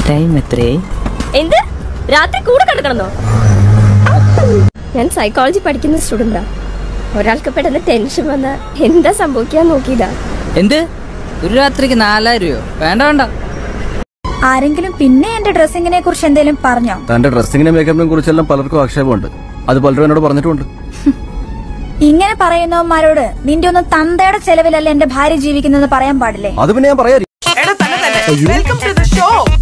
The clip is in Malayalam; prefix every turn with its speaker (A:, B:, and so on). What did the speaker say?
A: ടൈം എത്രയായി
B: എന്ത് രാത്രി കൂടെ കിടക്കണമെന്നോ ഞാൻ സൈക്കോളജി പഠിക്കുന്ന സ്റ്റുഡന്റാ ഒരാൾക്ക് പെട്ടെന്ന് ടെൻഷൻ വന്ന എന്താ സംഭവിക്കാൻ നോക്കിയതാ
A: എന്ത് ഒരു രാത്രിക്ക് നാലായിരം രൂപയോ വേണ്ട വേണ്ട
C: ആരെങ്കിലും പിന്നെ എന്റെ ഡ്രസ്സിങ്ങിനെ കുറിച്ച് എന്തെങ്കിലും പറഞ്ഞോ
D: തന്റെ ഡ്രസ്സിങ്ങിനെ മേക്കപ്പിനെ കുറിച്ചെല്ലാം പലർക്കും ആക്ഷേപമുണ്ട് അത് പലരും എന്നോട് പറഞ്ഞിട്ടുമുണ്ട്
C: ഇങ്ങനെ പറയുന്നവന്മാരോട് നിന്റെ ഒന്നും തന്തയുടെ ചെലവിലല്ല എന്റെ ഭാര്യ ജീവിക്കുന്നത് പറയാൻ പാടില്ലേ
D: അത് പിന്നെ ഞാൻ പറയാ
E: എടാ തന്നെ തന്നെ വെൽക്കം ടു ദ ഷോ